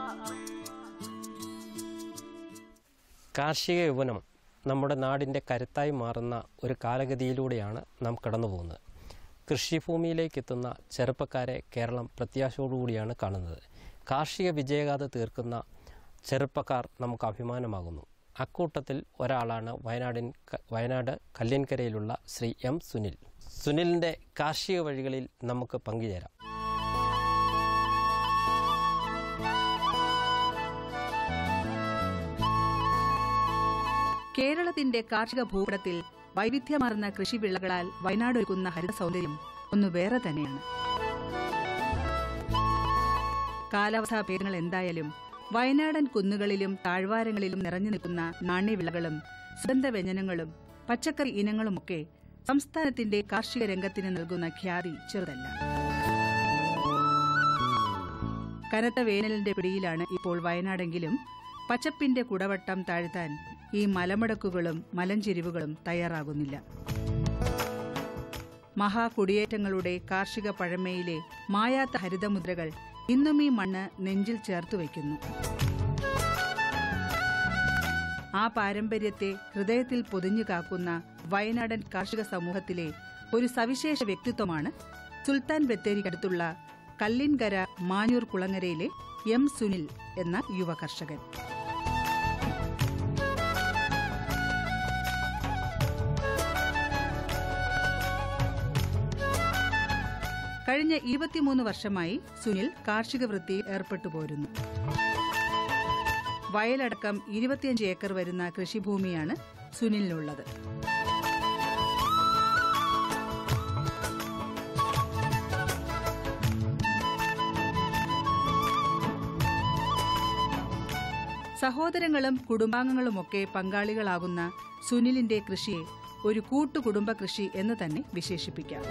കാർഷിക യൗവനം നമ്മുടെ നാടിൻ്റെ കരുത്തായി മാറുന്ന ഒരു കാലഗതിയിലൂടെയാണ് നാം കടന്നു പോകുന്നത് കൃഷിഭൂമിയിലേക്ക് എത്തുന്ന ചെറുപ്പക്കാരെ കേരളം പ്രത്യാശയോടുകൂടിയാണ് കാണുന്നത് കാർഷിക വിജയഗാഥ തീർക്കുന്ന ചെറുപ്പക്കാർ നമുക്ക് അഭിമാനമാകുന്നു അക്കൂട്ടത്തിൽ ഒരാളാണ് വയനാടിൻ ക- വയനാട് കല്യൻകരയിലുള്ള ശ്രീ എം സുനിൽ സുനിലിൻ്റെ കാർഷിക വഴികളിൽ നമുക്ക് പങ്കുചേരാം കേരളത്തിന്റെ കാർഷിക ഭൂപടത്തിൽ വൈവിധ്യമാർന്ന കൃഷിവിളകളാൽ വയനാട് ഒരുക്കുന്ന ഹരിത സൗന്ദര്യം ഒന്ന് വേറെ തന്നെയാണ് കാലാവസ്ഥാ ഭേദങ്ങൾ എന്തായാലും വയനാടൻ കുന്നുകളിലും താഴ്വാരങ്ങളിലും നിറഞ്ഞു നിൽക്കുന്ന നാണ്യവിളകളും സുഗന്ധവ്യഞ്ജനങ്ങളും പച്ചക്കറി ഇനങ്ങളുമൊക്കെ സംസ്ഥാനത്തിന്റെ കാർഷിക രംഗത്തിന് നൽകുന്ന ഖ്യാതി ചെറുതല്ല കനത്ത വേനലിന്റെ പിടിയിലാണ് ഇപ്പോൾ വയനാടെങ്കിലും പച്ചപ്പിന്റെ കുടവട്ടം താഴ്ത്താൻ ഈ മലമടക്കുകളും മലഞ്ചെരിവുകളും തയ്യാറാകുന്നില്ല മഹാകുടിയേറ്റങ്ങളുടെ കാർഷിക പഴമയിലെ മായാത്ത ഹരിതമുദ്രകൾ ഇന്നും ഈ മണ്ണ് നെഞ്ചിൽ ചേർത്തു വയ്ക്കുന്നു ആ പാരമ്പര്യത്തെ ഹൃദയത്തിൽ പൊതിഞ്ഞു കാക്കുന്ന വയനാടൻ കാർഷിക സമൂഹത്തിലെ ഒരു സവിശേഷ വ്യക്തിത്വമാണ് സുൽത്താൻ ബത്തേരിക്കടുത്തുള്ള കല്ലിൻകര മാഞ്ഞൂർ കുളങ്ങരയിലെ എം സുനിൽ എന്ന യുവ കർഷകൻ കഴിഞ്ഞ ഇരുപത്തിമൂന്ന് വർഷമായി സുനിൽ കാർഷിക വൃത്തിയിൽ ഏർപ്പെട്ടു പോരുന്നു വയലടക്കം ഇരുപത്തിയഞ്ച് ഏക്കർ വരുന്ന കൃഷിഭൂമിയാണ് സുനിലിനുള്ളത് സഹോദരങ്ങളും കുടുംബാംഗങ്ങളുമൊക്കെ പങ്കാളികളാകുന്ന സുനിലിന്റെ കൃഷിയെ ഒരു കൂട്ടുകുടുംബ കൃഷി എന്ന് തന്നെ വിശേഷിപ്പിക്കാം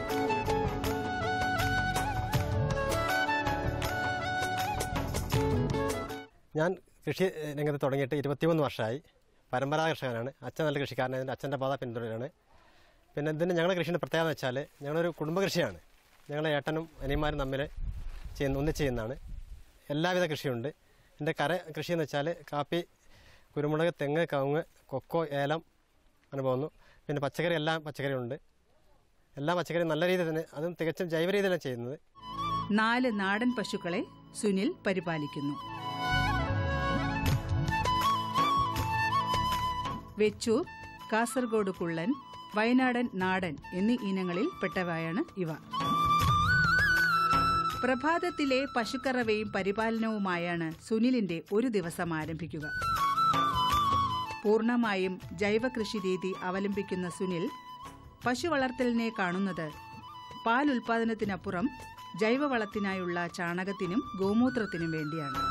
ഞാൻ കൃഷി രംഗത്ത് തുടങ്ങിയിട്ട് ഇരുപത്തിമൂന്ന് വർഷമായി പരമ്പരാഗത കർഷകനാണ് അച്ഛൻ നല്ല കൃഷിക്കാരനായതിൻ്റെ അച്ഛൻ്റെ പാത പിന്തുടരാണ് പിന്നെ ഇതിന് ഞങ്ങളുടെ കൃഷിയുടെ പ്രത്യേകത എന്ന് വെച്ചാൽ ഞങ്ങളൊരു കുടുംബ കൃഷിയാണ് ഞങ്ങളെ ഏട്ടനും അനിയന്മാരും തമ്മിൽ ചെയ്യുന്ന ഒന്നിച്ച് ചെയ്യുന്നതാണ് എല്ലാവിധ കൃഷിയുണ്ട് എൻ്റെ കര കൃഷി എന്ന് വെച്ചാൽ കാപ്പി കുരുമുളക് തെങ്ങ് കവുങ്ങ് കൊക്കോ ഏലം അങ്ങനെ പോകുന്നു പിന്നെ പച്ചക്കറി എല്ലാം പച്ചക്കറിയുണ്ട് എല്ലാ പച്ചക്കറിയും നല്ല രീതിയിൽ തന്നെ അതും തികച്ചും ജൈവ രീതിയിലാണ് ചെയ്യുന്നത് നാല് നാടൻ പശുക്കളെ സുനിൽ പരിപാലിക്കുന്നു വെച്ചൂർ കാസർഗോഡ് കുള്ളൻ വയനാടൻ നാടൻ എന്നീ ഇനങ്ങളിൽ പെട്ടവയാണ് ഇവ പ്രഭാതത്തിലെ പശുക്കറവയും പരിപാലനവുമായാണ് സുനിലിന്റെ ഒരു ദിവസം ആരംഭിക്കുക പൂർണ്ണമായും ജൈവ കൃഷി രീതി അവലംബിക്കുന്ന സുനിൽ പശു വളർത്തലിനെ കാണുന്നത് പാൽ ഉൽപാദനത്തിനപ്പുറം ജൈവവളത്തിനായുള്ള ചാണകത്തിനും ഗോമൂത്രത്തിനും വേണ്ടിയാണ്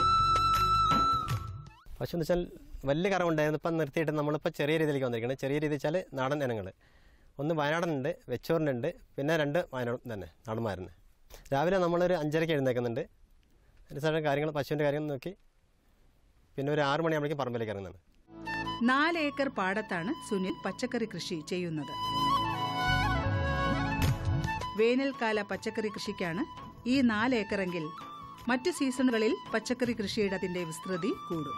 പശു എന്ന് വെച്ചാൽ വലിയ കറവുണ്ടായിരുന്നു ഇപ്പം നിർത്തിയിട്ട് നമ്മളിപ്പോൾ ചെറിയ രീതിയിലേക്ക് വന്നിരിക്കുന്നത് ചെറിയ രീതി വെച്ചാൽ നാടൻ ഇനങ്ങൾ ഒന്ന് വയനാടനുണ്ട് വെച്ചൂറിനുണ്ട് പിന്നെ രണ്ട് വയനാട് തന്നെ നാടന്മാരുന്ന് രാവിലെ നമ്മളൊരു അഞ്ചരയ്ക്ക് എഴുന്നേൽക്കുന്നുണ്ട് അതിന് ശേഷം കാര്യങ്ങൾ പശുവിൻ്റെ കാര്യങ്ങൾ നോക്കി പിന്നെ ഒരു ആറ് മണിയാകുമ്പോഴേക്കും പറമ്പിലേക്ക് ഇറങ്ങുന്നുണ്ട് നാല് ഏക്കർ പാടത്താണ് സുനിൽ പച്ചക്കറി കൃഷി ചെയ്യുന്നത് വേനൽക്കാല പച്ചക്കറി കൃഷിക്കാണ് ഈ നാല് ഏക്കറെങ്കിൽ മറ്റു സീസണുകളിൽ പച്ചക്കറി കൃഷിയിടത്തിന്റെ വിസ്തൃതി കൂടും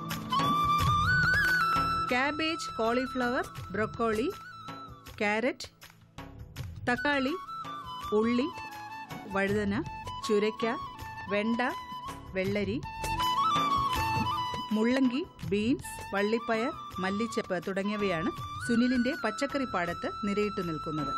കാബേജ് കോളിഫ്ലവർ ബ്രൊക്കോളി ക്യാരറ്റ് തക്കാളി ഉള്ളി വഴുതന ചുരയ്ക്ക വെണ്ട വെള്ളരി മുള്ളങ്കി ബീൻസ് വള്ളിപ്പയർ മല്ലിച്ചപ്പ് തുടങ്ങിയവയാണ് സുനിലിന്റെ പച്ചക്കറി പാടത്ത് നിരയിട്ടു നിൽക്കുന്നത്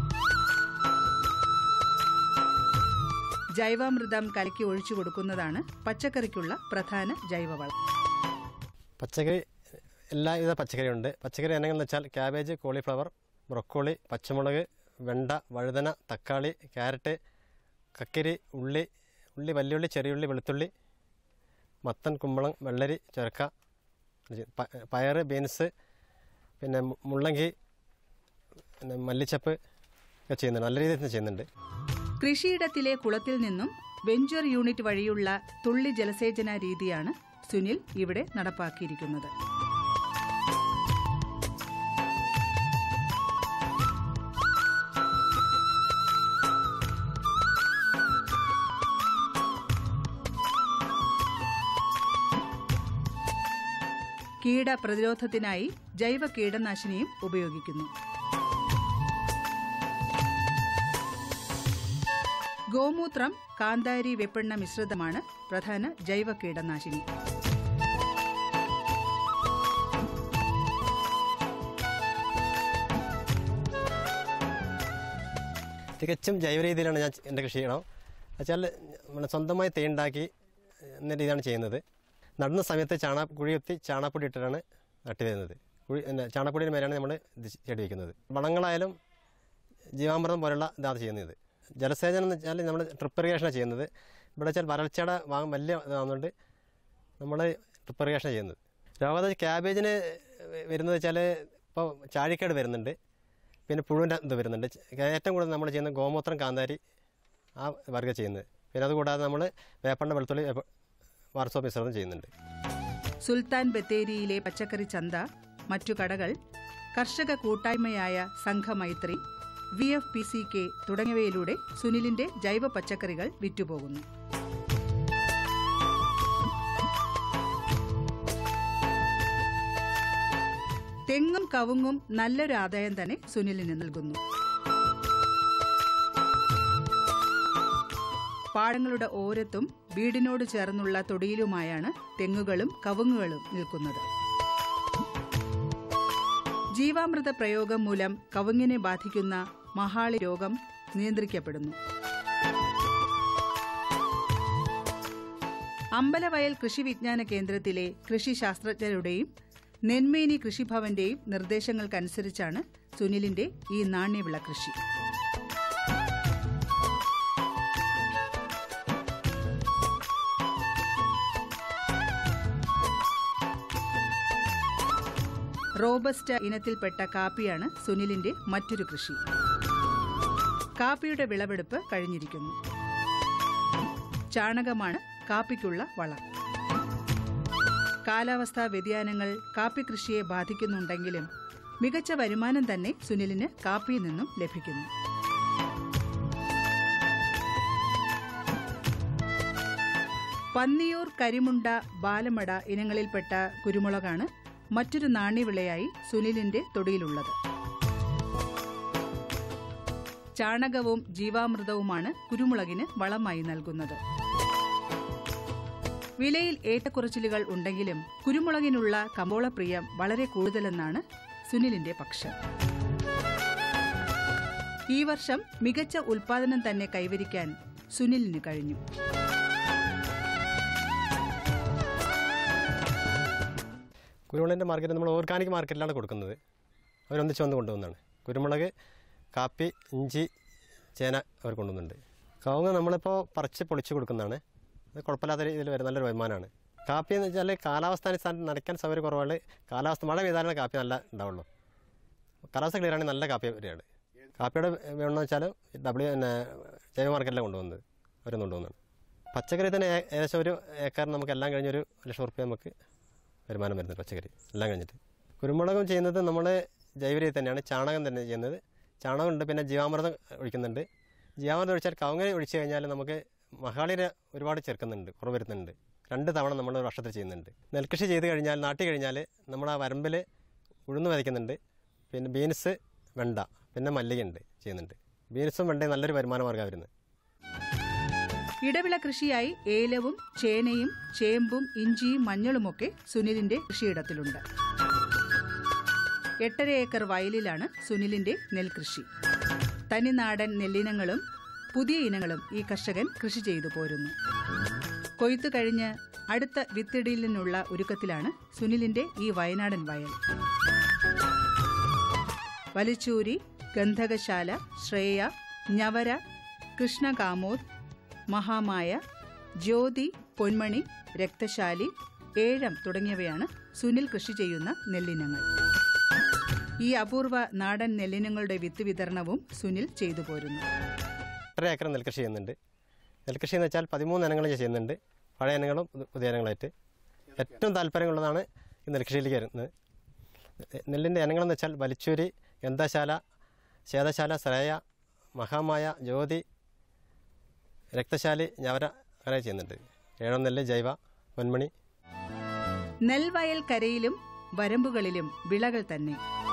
ജൈവാമൃതം കലക്കി ഒഴിച്ചു കൊടുക്കുന്നതാണ് പച്ചക്കറിക്കുള്ള പ്രധാന ജൈവവളം പച്ചക്കറി എല്ലാവിധ പച്ചക്കറി ഉണ്ട് പച്ചക്കറി ഇനങ്ങൾ എന്ന് വെച്ചാൽ ക്യാബേജ് കോളിഫ്ലവർ ബ്രൊക്കോളി പച്ചമുളക് വെണ്ട വഴുതന തക്കാളി ക്യാരറ്റ് കക്കിരി ഉള്ളി ഉള്ളി വലിയുള്ളി ചെറിയുള്ളി വെളുത്തുള്ളി മത്തൻ കുമ്പളം വെള്ളരി ചുരക്ക പ- പയറ് ബീൻസ് പിന്നെ മു- മുള്ളങ്കി പിന്നെ മല്ലിച്ചപ്പ് ഒക്കെ ചെയ്യുന്നുണ്ട് നല്ല രീതിയിൽ തന്നെ ചെയ്യുന്നുണ്ട് കൃഷിയിടത്തിലെ കുളത്തിൽ നിന്നും വെഞ്ചർ യൂണിറ്റ് വഴിയുള്ള തുള്ളി ജലസേചന രീതിയാണ് സുനിൽ ഇവിടെ നടപ്പാക്കിയിരിക്കുന്നത് കീട പ്രതിരോധത്തിനായി ജൈവ കീടനാശിനിയും ഉപയോഗിക്കുന്നു ഗോമൂത്രം കാന്താരി വെപ്പെണ്ണ മിശ്രിതമാണ് പ്രധാന ജൈവ കീടനാശിനി തികച്ചും ജൈവ രീതിയിലാണ് ഞാൻ എൻ്റെ കൃഷി ചെയ്യണം വെച്ചാൽ നമ്മൾ സ്വന്തമായി തേ ഉണ്ടാക്കി എന്ന രീതിയാണ് ചെയ്യുന്നത് നടുന്ന സമയത്ത് ചാണ കുഴി കുത്തി ചാണകപ്പൊടി ഇട്ടിട്ടാണ് നട്ടു വരുന്നത് കുഴി പിന്നെ ചാണകപ്പൊടിയുടെ മേലാണ് നമ്മൾ ഇത് ചെടി വയ്ക്കുന്നത് വളങ്ങളായാലും ജീവാമൃതം പോലുള്ള ഇതാണ് ചെയ്യുന്നത് ജലസേചനം എന്ന് വെച്ചാൽ നമ്മൾ ട്രിപ്പ് ഇറിഗേഷനാണ് ചെയ്യുന്നത് ഇവിടെ വെച്ചാൽ വരൾച്ചയുടെ ഭാഗം വലിയ ഇതാകുന്നുണ്ട് നമ്മൾ ട്രിപ്പ് ഇറിഗേഷനാണ് ചെയ്യുന്നത് രോഗത ക്യാബേജിന് വരുന്നത് വെച്ചാൽ ഇപ്പോൾ ചാഴിക്കേട് വരുന്നുണ്ട് പിന്നെ പുഴുവിൻ്റെ ഇത് വരുന്നുണ്ട് ഏറ്റവും കൂടുതൽ നമ്മൾ ചെയ്യുന്നത് ഗോമൂത്രം കാന്താരി ആ വർഗ്ഗം ചെയ്യുന്നത് പിന്നെ അതുകൂടാതെ നമ്മൾ വേപ്പണ്ണ വെളുത്തുള്ളി വാർസോ മിശ്രിതം ചെയ്യുന്നുണ്ട് സുൽത്താൻ ബത്തേരിയിലെ പച്ചക്കറി ചന്ത മറ്റു കടകൾ കർഷക കൂട്ടായ്മയായ Sanghamaithri V F P C K തുടങ്ങിയവയിലൂടെ സുനിലിന്റെ ജൈവ പച്ചക്കറികൾ വിറ്റുപോകുന്നു തെങ്ങും കവുങ്ങും നല്ലൊരു ആദായം തന്നെ സുനിലിന് നൽകുന്നു പാടങ്ങളുടെ ഓരത്തും വീടിനോട് ചേർന്നുള്ള തൊടിയിലുമായാണ് തെങ്ങുകളും കവുങ്ങുകളും നിൽക്കുന്നത് ജീവാമൃത പ്രയോഗം മൂലം കവുങ്ങിനെ ബാധിക്കുന്ന മഹാളി രോഗം നിയന്ത്രിക്കപ്പെടുന്നു അമ്പലവയൽ കൃഷി വിജ്ഞാന കേന്ദ്രത്തിലെ കൃഷി ശാസ്ത്രജ്ഞരുടെയും നെന്മേനി കൃഷിഭവന്റെയും നിർദ്ദേശങ്ങൾക്കനുസരിച്ചാണ് സുനിലിന്റെ ഈ നാണ്യവിള കൃഷി റോബസ്റ്റ ഇനത്തിൽപ്പെട്ട കാപ്പിയാണ് സുനിലിന്റെ മറ്റൊരു കൃഷി കാപ്പിയുടെ വിളവെടുപ്പ് കഴിഞ്ഞിരിക്കുന്നു ചാണകമാണ് കാപ്പിക്കുള്ള വളം കാലാവസ്ഥാ വ്യതിയാനങ്ങൾ കാപ്പി കൃഷിയെ ബാധിക്കുന്നുണ്ടെങ്കിലും മികച്ച വരുമാനം തന്നെ സുനിലിന് കാപ്പിയിൽ നിന്നും ലഭിക്കുന്നു പന്നിയൂർ കരിമുണ്ട ബാലമട ഇനങ്ങളിൽപ്പെട്ട കുരുമുളകാണ് മറ്റൊരു നാണ്യവിളയായി സുനിലിന്റെ തൊടിയിലുള്ളത് ചാണകവും ജീവാമൃതവുമാണ് കുരുമുളകിന് വളമായി നൽകുന്നത് വിലയിൽ ഏറ്റക്കുറച്ചിലുകൾ ഉണ്ടെങ്കിലും കുരുമുളകിനുള്ള കമ്പോളപ്രിയം വളരെ കൂടുതലെന്നാണ് സുനിലിന്റെ പക്ഷം ഈ വർഷം മികച്ച ഉൽപാദനം തന്നെ കൈവരിക്കാൻ സുനിലിന് കഴിഞ്ഞു കുരുമുളകിൻ്റെ മാർക്കറ്റ് നമ്മൾ ഓർഗാനിക് മാർക്കറ്റിലാണ് കൊടുക്കുന്നത് അവരൊന്നിച്ച് വന്ന് കൊണ്ടുവന്നതാണ് കുരുമുളക് കാപ്പി ഇഞ്ചി ചേന അവർ കൊണ്ടുവന്നുണ്ട് കവുങ്ങ് നമ്മളിപ്പോൾ പറിച്ച് പൊളിച്ച് കൊടുക്കുന്നതാണ് അത് കുഴപ്പമില്ലാത്ത രീതിയിൽ വരും നല്ലൊരു വരുമാനമാണ് കാപ്പി എന്ന് വെച്ചാൽ കാലാവസ്ഥാനുസരണം നനയ്ക്കാൻ സൗകര്യം കുറവാണ് കാലാവസ്ഥ മഴ പെയ്താലാണ് കാപ്പി നല്ല ഉണ്ടാവുള്ളൂ കാലാവസ്ഥ ക്ലിയർ ആണെങ്കിൽ നല്ല കാപ്പി വരികയാണ് കാപ്പിയുടെ വേണമെന്ന് വെച്ചാൽ ഡബ്ല്യു പിന്നെ ജൈവ മാർക്കറ്റിലാണ് കൊണ്ടുവന്നത് അവരൊന്നും കൊണ്ടുവന്നതാണ് പച്ചക്കറി തന്നെ ഏ- ഏകദേശം ഒരു ഏക്കറിന് നമുക്ക് എല്ലാം കഴിഞ്ഞൊരു ലക്ഷം റുപ്യ നമുക്ക് വരുമാനം വരുന്നുണ്ട് പച്ചക്കറി എല്ലാം കഴിഞ്ഞിട്ട് കുരുമുളകും ചെയ്യുന്നത് നമ്മൾ ജൈവ രീതി തന്നെയാണ് ചാണകം തന്നെ ചെയ്യുന്നത് ചാണകം ഉണ്ട് പിന്നെ ജീവാമൃതം ഒഴിക്കുന്നുണ്ട് ജീവാമൃതം ഒഴിച്ചാൽ കവുങ്ങ ഒഴിച്ചു കഴിഞ്ഞാൽ നമുക്ക് മഹാളിനെ ഒരുപാട് ചേർക്കുന്നുണ്ട് കുറവ് വരുന്നുണ്ട് രണ്ട് തവണ നമ്മൾ ഒരു വർഷത്തിൽ ചെയ്യുന്നുണ്ട് നെൽകൃഷി ചെയ്ത് കഴിഞ്ഞാൽ നാട്ടി കഴിഞ്ഞാൽ നമ്മൾ ആ വരമ്പിൽ ഉഴുന്ന് വിതയ്ക്കുന്നുണ്ട് പിന്നെ ബീൻസ് വെണ്ട പിന്നെ മല്ലികയുണ്ട് ചെയ്യുന്നുണ്ട് ബീൻസും വെണ്ടയും നല്ലൊരു വരുമാന മാർഗ്ഗമാണ് വരുന്നത് ഇടവിള കൃഷിയായി ഏലവും ചേനയും ചേമ്പും ഇഞ്ചിയും മഞ്ഞളുമൊക്കെ സുനിലിന്റെ കൃഷിയിടത്തിലുണ്ട് എട്ടര ഏക്കർ വയലിലാണ് സുനിലിന്റെ നെൽകൃഷി തനിനാടൻ നെല്ലിനങ്ങളും പുതിയ ഇനങ്ങളും ഈ കർഷകൻ കൃഷി ചെയ്തു പോരുന്നു കൊയ്ത്തു കഴിഞ്ഞ് അടുത്ത വിത്തിടലിനുള്ള ഒരുക്കത്തിലാണ് സുനിലിന്റെ ഈ വയനാടൻ വയൽ വലിച്ചൂരി ഗന്ധകശാല ശ്രേയ ഞവര കൃഷ്ണകാമോദ് മഹാമായ ജ്യോതി പൊന്മണി രക്തശാലി ഏഴം തുടങ്ങിയവയാണ് സുനിൽ കൃഷി ചെയ്യുന്ന നെല്ലിനങ്ങൾ ഈ അപൂർവ നാടൻ നെല്ലിനങ്ങളുടെ വിത്ത് വിതരണവും സുനിൽ ചെയ്തു പോരുന്നു എട്ടര ഏക്കർ നെൽകൃഷി ചെയ്യുന്നുണ്ട് നെൽകൃഷി എന്ന് വെച്ചാൽ പതിമൂന്ന് ഇനങ്ങൾ ഞാൻ ചെയ്യുന്നുണ്ട് പഴയ ഇനങ്ങളും പുതു- പുതിയ ഇനങ്ങളായിട്ട് ഏറ്റവും താല്പര്യമുള്ളതാണ് ഈ നെൽകൃഷിയിലേക്ക് വരുന്നത് നെല്ലിൻ്റെ ഇനങ്ങളെന്ന് വെച്ചാൽ വലിച്ചൂരി ഗന്ധശാല ശേതശാല ശ്രേയ മഹാമായ ജ്യോതി രക്തശാലി ഞവര അങ്ങനെ ചെയ്യുന്നുണ്ട് ഏഴം നെല്ല് ജൈവ പൊന്മണി നെൽവയൽ കരയിലും വരമ്പുകളിലും വിളകൾ തന്നെ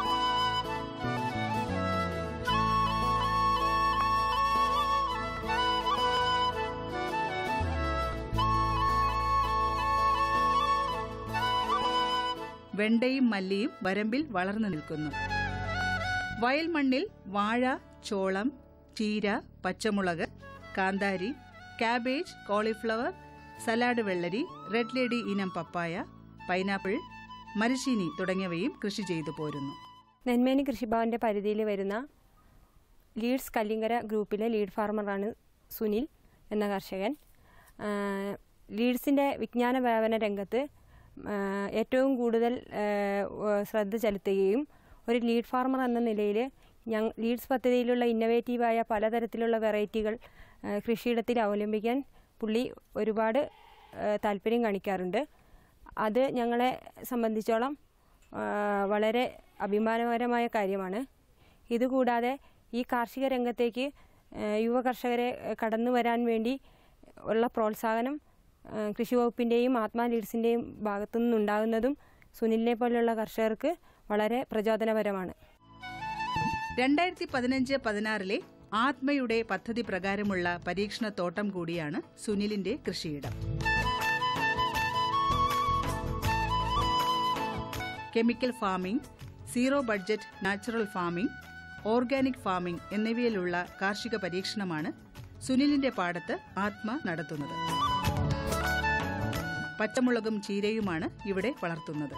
വെണ്ടയും മല്ലിയും വരമ്പിൽ വളർന്നു നിൽക്കുന്നു വയൽ മണ്ണിൽ വാഴ ചോളം ചീര പച്ചമുളക് കാന്താരി കാബേജ് കോളിഫ്ലവർ സലാഡ് വെള്ളരി റെഡ് ലേഡി ഇനം പപ്പായ പൈനാപ്പിൾ മരച്ചീനി തുടങ്ങിയവയും കൃഷി ചെയ്തു പോരുന്നു നെന്മേനി കൃഷിഭവന്റെ പരിധിയിൽ വരുന്ന ലീഡ്സ് കല്ലിങ്കര ഗ്രൂപ്പിലെ ലീഡ് ഫാർമറാണ് സുനിൽ എന്ന കർഷകൻ ആ, ലീഡ്സിൻ്റെ വിജ്ഞാന വ്യാപന രംഗത്ത് ആ, ഏറ്റവും കൂടുതൽ ആ, വ- ശ്രദ്ധ ചെലുത്തുകയും ഒരു ലീഡ് ഫാർമർ എന്ന നിലയിൽ ഞങ്ങൾ ലീഡ്സ് പദ്ധതിയിലുള്ള ഇന്നവേറ്റീവായ പലതരത്തിലുള്ള വെറൈറ്റികൾ ആ, കൃഷിയിടത്തിൽ അവലംബിക്കാൻ പുള്ളി ഒരുപാട് ആ, താല്പര്യം കാണിക്കാറുണ്ട് അത് ഞങ്ങളെ സംബന്ധിച്ചോളം ആ, വളരെ അഭിമാനകരമായ കാര്യമാണ് ഇതുകൂടാതെ ഈ കാർഷിക രംഗത്തേക്ക് ആ, യുവ കർഷകരെ ആ, കടന്നു വരാൻ വേണ്ടി ഉള്ള പ്രോത്സാഹനം ആ, കൃഷി വകുപ്പിൻ്റെയും ആത്മാ ലീഡ്സിൻ്റെയും ഭാഗത്തു നിന്നുണ്ടാകുന്നതും സുനിലിനെ പോലെയുള്ള കർഷകർക്ക് വളരെ പ്രചോദനപരമാണ് രണ്ടായിരത്തി പതിനഞ്ച് പതിനാറിലെ ആത്മയുടെ പദ്ധതി പ്രകാരമുള്ള പരീക്ഷണ തോട്ടം കൂടിയാണ് സുനിലിന്റെ കൃഷിയിടം chemical farming zero budget natural farming organic farming എന്നിവയിലുള്ള കാർഷിക പരീക്ഷണമാണ് സുനിലിന്റെ പാടത്ത് ആത്മ നടത്തുന്നത് പച്ചമുളകും ചീരയുമാണ് ഇവിടെ വളർത്തുന്നത്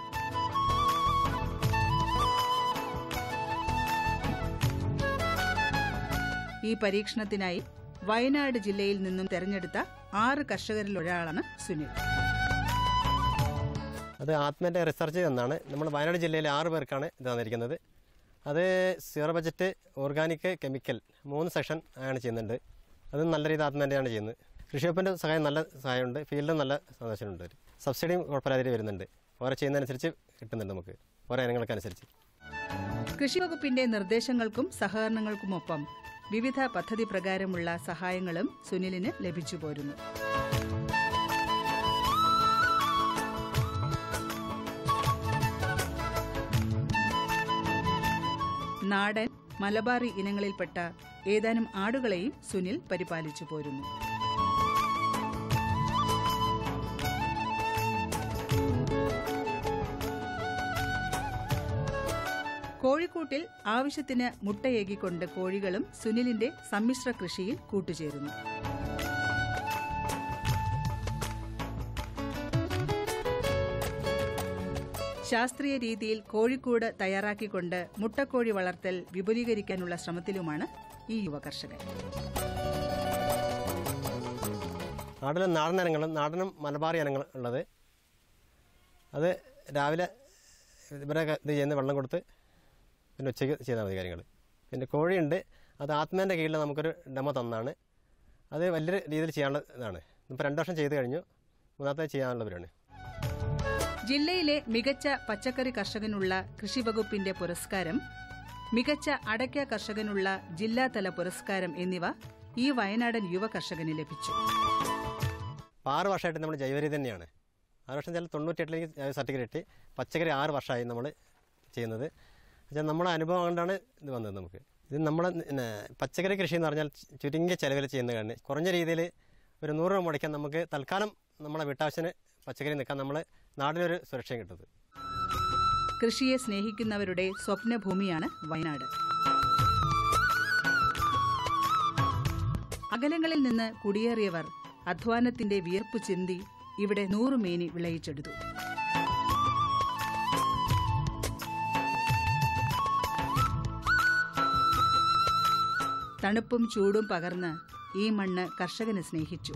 ഈ പരീക്ഷണത്തിനായി വയനാട് ജില്ലയിൽ നിന്നും തെരഞ്ഞെടുത്ത ആറ് കർഷകരിൽ ഒരാളാണ് സുനിൽ അത് ആത്മൻ്റെ റിസർച്ച് എന്നാണ് നമ്മൾ വയനാട് ജില്ലയിലെ ആറ് പേർക്കാണ് ഇത് തന്നിരിക്കുന്നത് അത് സീറോ ബജറ്റ് ഓർഗാനിക് കെമിക്കൽ മൂന്ന് സെക്ഷൻ ആണ് ചെയ്യുന്നുണ്ട് അത് നല്ല രീതിയിൽ ആത്മൻ്റെയാണ് ചെയ്യുന്നത് കൃഷി വകുപ്പിൻ്റെ സഹായം നല്ല സഹായമുണ്ട് ഫീൽഡും നല്ല സന്ദർശനമുണ്ട് സബ്സിഡിയും കുഴപ്പമില്ലാതെ വരുന്നുണ്ട് ഓരോ ചെയ്യുന്നതനുസരിച്ച് കിട്ടുന്നുണ്ട് നമുക്ക് ഓരോ ഇനങ്ങൾക്കനുസരിച്ച് കൃഷി വകുപ്പിന്റെ നിർദ്ദേശങ്ങൾക്കും സഹകരണങ്ങൾക്കുമൊപ്പം വിവിധ പദ്ധതി പ്രകാരമുള്ള സഹായങ്ങളും സുനിലിന് ലഭിച്ചു പോരുന്നു നാടൻ മലബാറി ഇനങ്ങളിൽപ്പെട്ട ഏതാനും ആടുകളെയും സുനിൽ പരിപാലിച്ചു പോരുന്നു കോഴിക്കൂട്ടിൽ ആവശ്യത്തിന് മുട്ടയേകിക്കൊണ്ട് കോഴികളും സുനിലിന്റെ സമ്മിശ്ര കൃഷിയിൽ കൂട്ടുചേരുന്നു ശാസ്ത്രീയ രീതിയിൽ കോഴിക്കൂട് തയ്യാറാക്കിക്കൊണ്ട് മുട്ടക്കോഴി വളർത്തൽ വിപുലീകരിക്കാനുള്ള ശ്രമത്തിലുമാണ് ഈ യുവ കർഷകൻ നാട്ടിലെ നാടൻ ഇനങ്ങളും നാടനും മലബാറി ഇനങ്ങളും ഉള്ളത് അത് രാവിലെ ഇവരെ ഇത് ചെയ്യുന്ന വെള്ളം കൊടുത്ത് പിന്നെ ഉച്ചയ്ക്ക് ചെയ്താൽ മതി കാര്യങ്ങൾ പിന്നെ കോഴിയുണ്ട് അത് ആത്മേൻ്റെ കീഴിൽ നമുക്കൊരു ഡെമോ തന്നാണ് അത് വലിയൊരു രീതിയിൽ ചെയ്യാനുള്ള ഇതാണ് ഇപ്പോൾ രണ്ട് വർഷം ചെയ്ത് കഴിഞ്ഞു മൂന്നാമത്തെ ചെയ്യാനുള്ളവരാണ് ജില്ലയിലെ മികച്ച പച്ചക്കറി കർഷകനുള്ള കൃഷി വകുപ്പിന്റെ പുരസ്കാരം മികച്ച അടയ്ക്ക കർഷകനുള്ള ജില്ലാതല പുരസ്കാരം എന്നിവ ഈ വയനാടൻ യുവ കർഷകന് ലഭിച്ചു അപ്പോൾ ആറ് വർഷമായിട്ട് നമ്മൾ ജൈവരീതി തന്നെയാണ് ആറ് വർഷം ചില തൊണ്ണൂറ്റെട്ടിലേക്ക് ജൈവ സർട്ടിഫിക്കറ്റ് കിട്ടി പച്ചക്കറി ആറ് വർഷമായി നമ്മൾ ചെയ്യുന്നത് പക്ഷേ നമ്മുടെ അനുഭവം കൊണ്ടാണ് ഇത് വന്നത് നമുക്ക് ഇത് നമ്മുടെ പിന്നെ പച്ചക്കറി കൃഷി എന്ന് പറഞ്ഞാൽ ചുരുങ്ങിയ ചിലവിൽ ചെയ്യുന്ന കാരണം കുറഞ്ഞ രീതിയിൽ ഒരു നൂറ് രൂപ മുടക്കാൻ നമുക്ക് തൽക്കാലം നമ്മളെ വീട്ടാവശ്യത്തിന് പച്ചക്കറി നിൽക്കാൻ നമ്മൾ നാടിനൊരു സുരക്ഷയും കിട്ടുന്നത് കൃഷിയെ സ്നേഹിക്കുന്നവരുടെ സ്വപ്നഭൂമിയാണ് വയനാട് അകലങ്ങളിൽ നിന്ന് കുടിയേറിയവർ അധ്വാനത്തിന്റെ വിയർപ്പ് ചിന്തി ഇവിടെ നൂറുമേനി വിളയിച്ചെടുത്തു തണുപ്പും ചൂടും പകർന്ന് ഈ മണ്ണ് കർഷകനെ സ്നേഹിച്ചു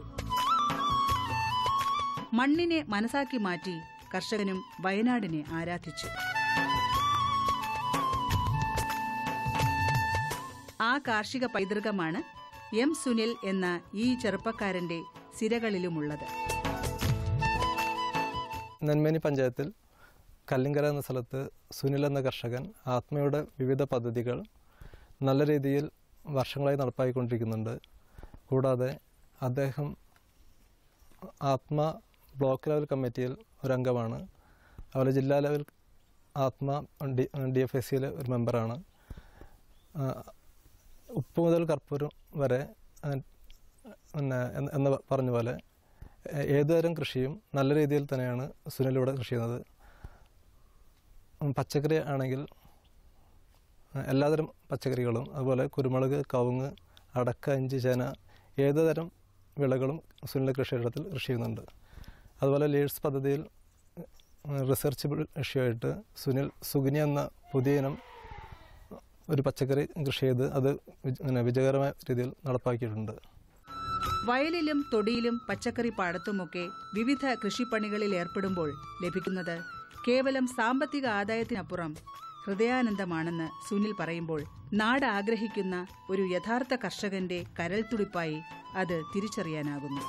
മണ്ണിനെ മനസാക്കി മാറ്റി കർഷകനും വയനാടിനെ ആരാധിച്ചു ആ കാർഷിക പൈതൃകമാണ് എം സുനിൽ എന്ന ഈ ചെറുപ്പക്കാരന്റെ സിരകളിലുമുള്ളത് നെന്മേനി പഞ്ചായത്തിൽ കല്ലിങ്കര എന്ന സ്ഥലത്ത് സുനിൽ എന്ന കർഷകൻ ആത്മയുടെ വിവിധ പദ്ധതികൾ നല്ല രീതിയിൽ വർഷങ്ങളായി നടപ്പാക്കിക്കൊണ്ടിരിക്കുന്നുണ്ട് കൂടാതെ അദ്ദേഹം ആത്മ ബ്ലോക്ക് ലെവൽ കമ്മിറ്റിയിൽ ഒരംഗമാണ് അതുപോലെ ജില്ലാ ലെവൽ ആത്മ ഡി ഡി എഫ് എസ് സിയിലെ ഒരു മെമ്പറാണ് ആ, ഉപ്പ് മുതൽ കർപ്പൂരം വരെ ആ, പിന്നെ എന്ന് എന്ന് പറഞ്ഞ പോലെ ഏ- ഏതുതരം കൃഷിയും നല്ല രീതിയിൽ തന്നെയാണ് സുനിലിവിടെ കൃഷി ചെയ്യുന്നത് ഉം, പച്ചക്കറി ആണെങ്കിൽ ആ, എല്ലാതരം പച്ചക്കറികളും അതുപോലെ കുരുമുളക് കവുങ്ങ് അടക്ക ഇഞ്ചി ചേന ഏതുതരം വിളകളും സുനിൽ കൃഷിയിടത്തിൽ കൃഷി ചെയ്യുന്നുണ്ട് അതുപോലെ ലീഡ്സ് പദ്ധതിയിൽ റിസർച്ചബിൾ ഇഷ്യൂ സുനിൽ സുഗിനി എന്ന പുതിയ ഇനം ഒരു പച്ചക്കറി കൃഷി ചെയ്ത് അത് വിജ- പിന്നെ വിജയകരമായ രീതിയിൽ നടപ്പാക്കിയിട്ടുണ്ട് വയലിലും തൊടിയിലും പച്ചക്കറി പാടത്തുമൊക്കെ വിവിധ കൃഷിപ്പണികളിൽ ഏർപ്പെടുമ്പോൾ ലഭിക്കുന്നത് കേവലം സാമ്പത്തിക ആദായത്തിനപ്പുറം ഹൃദയാനന്ദമാണെന്ന് സുനിൽ പറയുമ്പോൾ നാട് ആഗ്രഹിക്കുന്ന ഒരു യഥാർത്ഥ കർഷകന്റെ കരൽത്തുടിപ്പായി അത് തിരിച്ചറിയാനാകുന്നു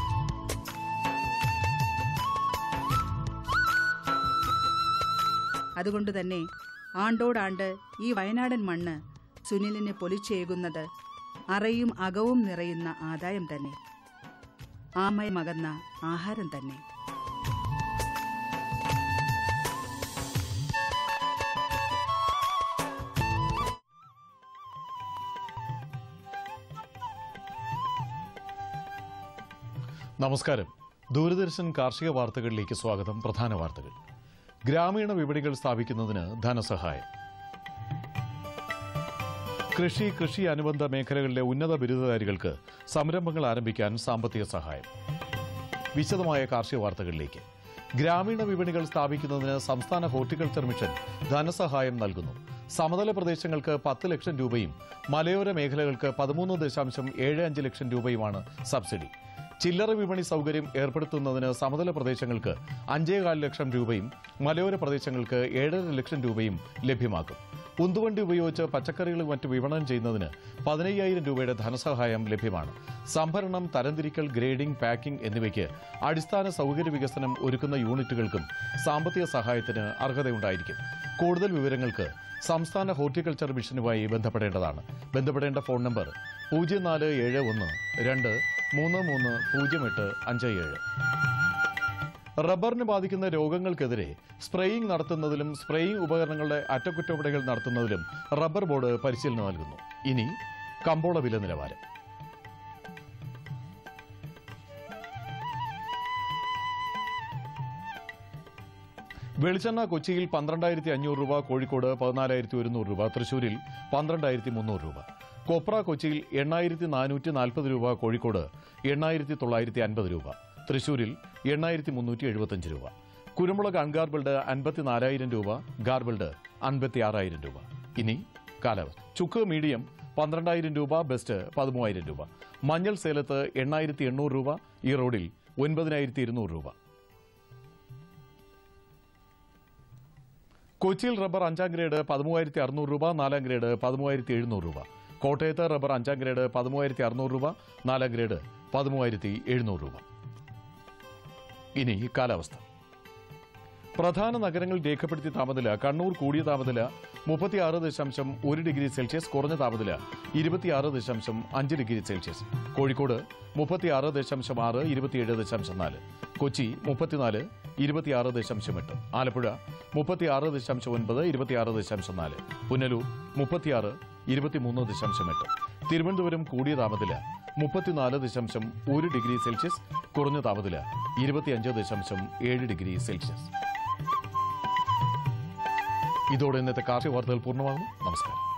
അതുകൊണ്ട് തന്നെ ആണ്ടോടാണ്ട് ഈ വയനാടൻ മണ്ണ് സുനിലിന് പൊലിച്ചേകുന്നത് അറയും അകവും നിറയുന്ന ആദായം തന്നെ ആമയമകന്ന ആഹാരം തന്നെ നമസ്കാരം ദൂരദർശൻ കാർഷിക വാർത്തകളിലേക്ക് സ്വാഗതം പ്രധാന വാർത്തകൾ ഗ്രാമീണ വിപണികൾ സ്ഥാപിക്കുന്നതിന് ധനസഹായം കൃഷി കൃഷി അനുബന്ധ മേഖലകളിലെ ഉന്നത ബിരുദധാരികൾക്ക് സംരംഭങ്ങൾ ആരംഭിക്കാൻ സാമ്പത്തിക സഹായം വിശദമായ കാർഷിക വാർത്തകളിലേക്ക് ഗ്രാമീണ വിപണികൾ സ്ഥാപിക്കുന്നതിന് സംസ്ഥാന ഹോർട്ടിക്കൾച്ചർ മിഷൻ ധനസഹായം നൽകുന്നു സമതല പ്രദേശങ്ങൾക്ക് പത്ത് ലക്ഷം രൂപയും മലയോര മേഖലകൾക്ക് പതിമൂന്ന് ദശാംശം ഏഴ് അഞ്ച് ലക്ഷം രൂപയുമാണ് സബ്സിഡി ചില്ലറ വിപണി സൗകര്യം ഏർപ്പെടുത്തുന്നതിന് സമതല പ്രദേശങ്ങൾക്ക് അഞ്ചേകാൽ ലക്ഷം രൂപയും മലയോര പ്രദേശങ്ങൾക്ക് ഏഴര ലക്ഷം രൂപയും ലഭ്യമാക്കും ഉന്തുവണ്ടി ഉപയോഗിച്ച് പച്ചക്കറികളും മറ്റ് വിപണനം ചെയ്യുന്നതിന് പതിനയ്യായിരം രൂപയുടെ ധനസഹായം ലഭ്യമാണ് സംഭരണം തരംതിരിക്കൽ ഗ്രേഡിംഗ് പാക്കിംഗ് എന്നിവയ്ക്ക് അടിസ്ഥാന സൗകര്യ വികസനം ഒരുക്കുന്ന യൂണിറ്റുകൾക്കും സാമ്പത്തിക സഹായത്തിന് അർഹതയുണ്ടായിരിക്കും കൂടുതൽ വിവരങ്ങൾക്ക് സംസ്ഥാന ഹോർട്ടിക്കൾച്ചർ മിഷനുമായി ബന്ധപ്പെടേണ്ടതാണ് ബന്ധപ്പെടേണ്ട ഫോൺ നമ്പർ പൂജ്യം നാല് ഏഴ് ഒന്ന് രണ്ട് മൂന്ന് മൂന്ന് പൂജ്യം എട്ട് അഞ്ച് ഏഴ് റബ്ബറിന് ബാധിക്കുന്ന രോഗങ്ങൾക്കെതിരെ സ്പ്രേയിംഗ് നടത്തുന്നതിലും സ്പ്രേയിംഗ് ഉപകരണങ്ങളുടെ അറ്റകുറ്റപ്പണികൾ നടത്തുന്നതിലും റബ്ബർ ബോർഡ് പരിശീലനം നൽകുന്നു ഇനി കമ്പോള വില നിലവാരം വെളിച്ചെണ്ണ കൊച്ചിയിൽ പന്ത്രണ്ടായിരത്തി അഞ്ഞൂറ് രൂപ കോഴിക്കോട് പതിനാലായിരത്തി ഒരുന്നൂറ് രൂപ തൃശൂരിൽ പന്ത്രണ്ടായിരത്തി മുന്നൂറ് രൂപ കൊപ്ര കൊച്ചിയിൽ എണ്ണായിരത്തി നാനൂറ്റി നാൽപ്പത് രൂപ കോഴിക്കോട് എണ്ണായിരത്തി തൊള്ളായിരത്തി അൻപത് രൂപ തൃശൂരിൽ എണ്ണായിരത്തി മുന്നൂറ്റി എഴുപത്തഞ്ച് രൂപ കുരുമുളക് അൺഗാർബിൾഡ് അൻപത്തിനാലായിരം രൂപ ഗാർബിൾഡ് അൻപത്തി ആറായിരം രൂപ ഇനി കാലാവസ്ഥ ചുക്ക് മീഡിയം പന്ത്രണ്ടായിരം രൂപ ബെസ്റ്റ് പതിമൂവായിരം രൂപ മഞ്ഞൾ സേലത്ത് എണ്ണായിരത്തി എണ്ണൂറ് രൂപ ഈ റോഡിൽ ഒൻപതിനായിരത്തി ഇരുന്നൂറ് രൂപ കൊച്ചിയിൽ റബ്ബർ അഞ്ചാം ഗ്രേഡ് പതിമൂവായിരത്തി അറുന്നൂറ് രൂപ നാലാം ഗ്രേഡ് പതിമൂവായിരത്തി എഴുന്നൂറ് രൂപ കോട്ടയത്ത് റബ്ബർ അഞ്ചാം ഗ്രേഡ് പതിമൂവായിരത്തി അറുന്നൂറ് രൂപ നാലാം ഗ്രേഡ് പതിമൂവായിരത്തി എഴുന്നൂറ് രൂപ ഇനി കാലാവസ്ഥ പ്രധാന നഗരങ്ങൾ രേഖപ്പെടുത്തിയ താപനില കണ്ണൂർ കൂടിയ താപനില മുപ്പത്തിയാറ് ദശാംശം ഒരു ഡിഗ്രി സെൽഷ്യസ് കുറഞ്ഞ താപനില ഇരുപത്തിയാറ് ദശാംശം അഞ്ച് ഡിഗ്രി സെൽഷ്യസ് കോഴിക്കോട് മുപ്പത്തിയാറ് ദശാംശം ആറ് ഇരുപത്തിയേഴ് ദശാംശം നാല് കൊച്ചി മുപ്പത്തിനാല് ഇരുപത്തിയാറ് ദശാംശം എട്ട് ആലപ്പുഴ മുപ്പത്തിയാറ് ദശാംശം ഒൻപത് ഇരുപത്തിയാറ് ദശാംശം നാല് പുനലൂർ മുപ്പത്തിയാറ് ഇരുപത്തിമൂന്ന് ദശാംശം എട്ട് തിരുവനന്തപുരം കൂടിയ താപനില മുപ്പത്തിനാല് ദശാംശം ഒരു ഡിഗ്രി സെൽഷ്യസ് കുറഞ്ഞ താപനില ഇരുപത്തിയഞ്ച് ദശാംശം ഏഴ് ഡിഗ്രി സെൽഷ്യസ് ഇതോടെ ഇന്നത്തെ കാർഷിക വാർത്തകൾ പൂർണ്ണമാകുന്നു നമസ്കാരം